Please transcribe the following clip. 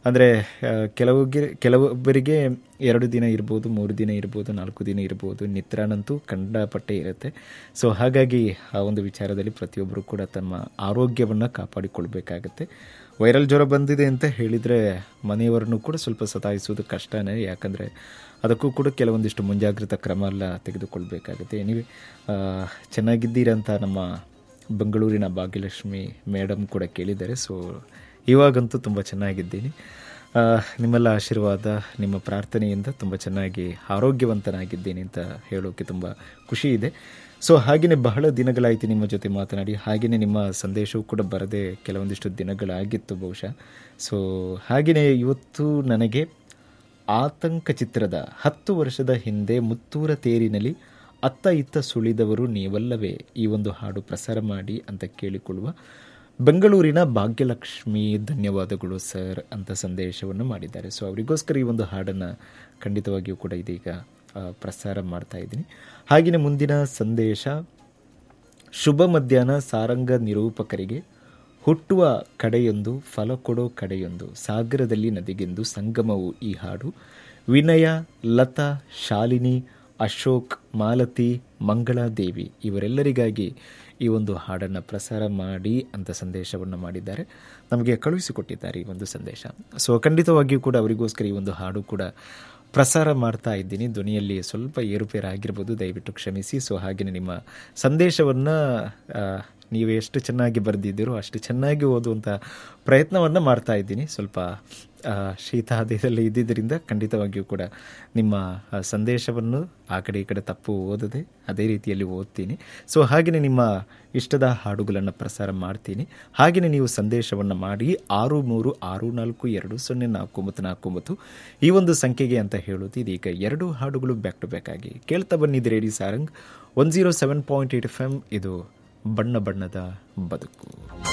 ಅಂದರೆ ಕೆಲವಿಗೆ ಕೆಲವೊಬ್ಬರಿಗೆ ಎರಡು ದಿನ ಇರ್ಬೋದು ಮೂರು ದಿನ ಇರ್ಬೋದು ನಾಲ್ಕು ದಿನ ಇರ್ಬೋದು ನಿತ್ರಾನಂತೂ ಕಂಡಪಟ್ಟೆ ಇರುತ್ತೆ ಸೊ ಹಾಗಾಗಿ ಆ ಒಂದು ವಿಚಾರದಲ್ಲಿ ಪ್ರತಿಯೊಬ್ಬರು ಕೂಡ ತಮ್ಮ ಆರೋಗ್ಯವನ್ನು ಕಾಪಾಡಿಕೊಳ್ಬೇಕಾಗತ್ತೆ ವೈರಲ್ ಜ್ವರ ಬಂದಿದೆ ಅಂತ ಹೇಳಿದರೆ ಮನೆಯವರನ್ನು ಕೂಡ ಸ್ವಲ್ಪ ಸತಾಯಿಸೋದು ಕಷ್ಟನೇ ಯಾಕಂದರೆ ಅದಕ್ಕೂ ಕೂಡ ಕೆಲವೊಂದಿಷ್ಟು ಮುಂಜಾಗ್ರತಾ ಕ್ರಮ ಎಲ್ಲ ತೆಗೆದುಕೊಳ್ಬೇಕಾಗುತ್ತೆ ಎನಿವೆ ಚೆನ್ನಾಗಿದ್ದೀರಂತ ನಮ್ಮ ಬೆಂಗಳೂರಿನ ಭಾಗ್ಯಲಕ್ಷ್ಮಿ ಮೇಡಮ್ ಕೂಡ ಕೇಳಿದ್ದಾರೆ ಸೊ ಇವಾಗಂತೂ ತುಂಬ ಚೆನ್ನಾಗಿದ್ದೀನಿ ಆ, ನಿಮ್ಮೆಲ್ಲ ಆಶೀರ್ವಾದ ನಿಮ್ಮ ಪ್ರಾರ್ಥನೆಯಿಂದ ತುಂಬ ಚೆನ್ನಾಗಿ ಆರೋಗ್ಯವಂತನಾಗಿದ್ದೀನಿ ಅಂತ ಹೇಳೋಕ್ಕೆ ತುಂಬ ಖುಷಿ ಇದೆ ಸೊ ಹಾಗೆಯೇ ಬಹಳ ದಿನಗಳಾಯಿತು ನಿಮ್ಮ ಜೊತೆ ಮಾತನಾಡಿ ಹಾಗೆಯೇ ನಿಮ್ಮ ಸಂದೇಶವೂ ಕೂಡ ಬರದೆ ಕೆಲವೊಂದಿಷ್ಟು ದಿನಗಳಾಗಿತ್ತು ಬಹುಶಃ ಸೊ ಹಾಗೆಯೇ ಇವತ್ತು ನನಗೆ ಆತಂಕ ಚಿತ್ರದ ಹತ್ತು ವರ್ಷದ ಹಿಂದೆ ಮುತ್ತೂರ ತೇರಿನಲ್ಲಿ ಅತ್ತ ಇತ್ತ ಸುಳಿದವರು ನೀವಲ್ಲವೇ ಈ ಒಂದು ಹಾಡು ಪ್ರಸಾರ ಮಾಡಿ ಅಂತ ಕೇಳಿಕೊಳ್ಳುವ ಬೆಂಗಳೂರಿನ ಭಾಗ್ಯಲಕ್ಷ್ಮಿ ಧನ್ಯವಾದಗಳು ಸರ್ ಅಂತ ಸಂದೇಶವನ್ನು ಮಾಡಿದ್ದಾರೆ ಸೊ ಅವರಿಗೋಸ್ಕರ ಈ ಒಂದು ಹಾಡನ್ನು ಖಂಡಿತವಾಗಿಯೂ ಕೂಡ ಇದೀಗ ಆ, ಪ್ರಸಾರ ಮಾಡ್ತಾ ಇದ್ದೀನಿ ಹಾಗೆಯೇ ಮುಂದಿನ ಸಂದೇಶ ಶುಭ ಮಧ್ಯಾಹ್ನ ಸಾರಂಗ ನಿರೂಪಕರಿಗೆ ಹುಟ್ಟುವ ಕಡೆಯೊಂದು ಫಲ ಕೊಡೋ ಕಡೆಯೊಂದು ಸಾಗರದಲ್ಲಿ ನದಿಗೆಂದು ಸಂಗಮವು ಈ ಹಾಡು ವಿನಯ ಲತಾ ಶಾಲಿನಿ ಅಶೋಕ್ ಮಾಲತಿ ಮಂಗಳಾದೇವಿ ಇವರೆಲ್ಲರಿಗಾಗಿ ಈ ಒಂದು ಹಾಡನ್ನು ಪ್ರಸಾರ ಮಾಡಿ ಅಂತ ಸಂದೇಶವನ್ನು ಮಾಡಿದ್ದಾರೆ ನಮಗೆ ಕಳುಹಿಸಿಕೊಟ್ಟಿದ್ದಾರೆ ಈ ಒಂದು ಸಂದೇಶ ಸೊ ಖಂಡಿತವಾಗಿಯೂ ಕೂಡ ಅವರಿಗೋಸ್ಕರ ಈ ಒಂದು ಹಾಡು ಕೂಡ ಪ್ರಸಾರ ಮಾಡ್ತಾ ಇದ್ದೀನಿ ಧ್ವನಿಯಲ್ಲಿ ಸ್ವಲ್ಪ ಏರುಪೇರು ಆಗಿರ್ಬೋದು ದಯವಿಟ್ಟು ಕ್ಷಮಿಸಿ ಸೊ ಹಾಗೆಯೇ ನಿಮ್ಮ ಸಂದೇಶವನ್ನು ನೀವು ಎಷ್ಟು ಚೆನ್ನಾಗಿ ಬರೆದಿದ್ದೀರೋ ಅಷ್ಟು ಚೆನ್ನಾಗಿ ಓದುವಂಥ ಪ್ರಯತ್ನವನ್ನು ಮಾಡ್ತಾ ಇದ್ದೀನಿ ಸ್ವಲ್ಪ ಆ, ಶೀತ ಅದೆಲ್ಲ ಇದ್ದಿದ್ದರಿಂದ ಖಂಡಿತವಾಗಿಯೂ ಕೂಡ ನಿಮ್ಮ ಆ, ಸಂದೇಶವನ್ನು ಆ ಕಡೆ ಈ ಕಡೆ ತಪ್ಪು ಓದದೆ ಅದೇ ರೀತಿಯಲ್ಲಿ ಓದ್ತೀನಿ ಸೊ ಹಾಗೆಯೇ ನಿಮ್ಮ ಇಷ್ಟದ ಹಾಡುಗಳನ್ನು ಪ್ರಸಾರ ಮಾಡ್ತೀನಿ ಹಾಗೆಯೇ ನೀವು ಸಂದೇಶವನ್ನು ಮಾಡಿ ಆರು ಮೂರು ಆರು ನಾಲ್ಕು ಎರಡು ಸೊನ್ನೆ ನಾಲ್ಕು ಒಂಬತ್ತು ನಾಲ್ಕು ಒಂಬತ್ತು ಈ ಒಂದು ಸಂಖ್ಯೆಗೆ ಅಂತ ಹೇಳೋದು ಇದೀಗ ಎರಡು ಹಾಡುಗಳು ಬ್ಯಾಕ್ ಟು ಬ್ಯಾಕ್ ಆಗಿ ಕೇಳ್ತಾ ಬಂದಿದ್ದು radio Sarang one zero seven point eight F M ಇದು ಬಣ್ಣ ಬಣ್ಣದ ಬದುಕು